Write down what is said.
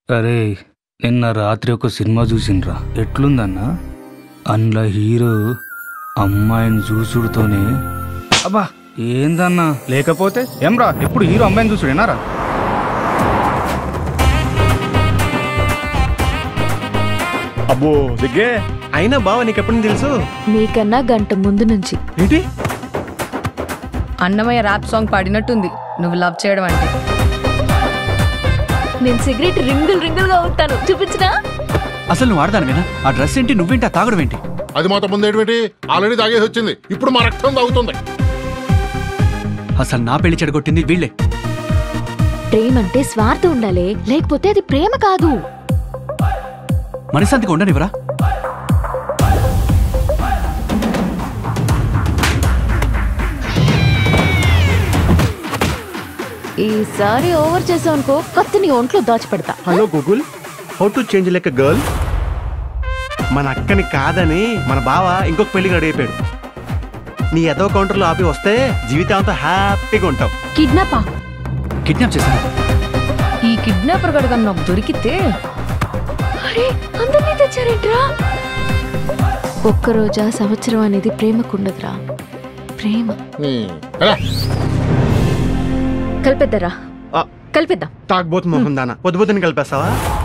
అరే నిన్న రాత్రి ఒక సినిమా చూసిండ్రా ఎట్లుందన్నా అందులో హీరో అమ్మాయిని చూసుడుతోనే అబ్బా ఏందన్నా లేకపోతే ఏమ్రా ఎప్పుడు హీరో అమ్మాయిని చూసుడేనారా అబ్బో దిగ్గే అయినా బావ నీకెప్పుడు తెలుసు నీకన్నా గంట ముందు నుంచి ఏంటి అన్నమయ్య ర్యాప్ సాంగ్ పాడినట్టుంది నువ్వు లవ్ చేయడం అంటే నేను సిగరెట్ రింగుల్ రింగుల్ గా ఉంటాను చూపించినా అసలు నువ్వు ఆడదానివేనా ఆ డ్రెస్ ఏంటి నువ్వేంటి ఆ తాగడం ఏంటి అది మాతో ముందు ఏంటి ఆల్రెడీ తాగేసి వచ్చింది ఇప్పుడు మా రక్తం తాగుతుంది అసలు నా పెళ్లి చెడగొట్టింది వీళ్ళే ప్రేమ అంటే స్వార్థం ఉండాలి లేకపోతే అది ప్రేమ కాదు మనశాంతిగా ఉండనివరా ఈసారి ఓవర్ చేసావు అనుకో కత్తి నీ ఒంట్లో దాచిపెడతా hello Google how to change like girl మన అక్కని కాదని మన బావ ఇంకొక పెళ్లికి రెడీ అయిపోయాడు నీ ఎదో కౌంటర్లో ఆపి వస్తే జీవితాంతం హ్యాపీగా ఉంటావు కిడ్నాపా కిడ్నాప్ చేశాను ఈ కిడ్నాపర్ గడగా నాకు దొరికితే అరే అందరినీ తెచ్చారేంట్రా ఒక్క రోజా సంవత్సరం అనేది ప్రేమకుండదురా ప్రేమ హ్మ్. ఎలా? కలిపేద్దరా ఆ, కలిపేద్దాం తాగబోతు మొహం దానా పొద్దు పొద్దుని కలిపేస్తావా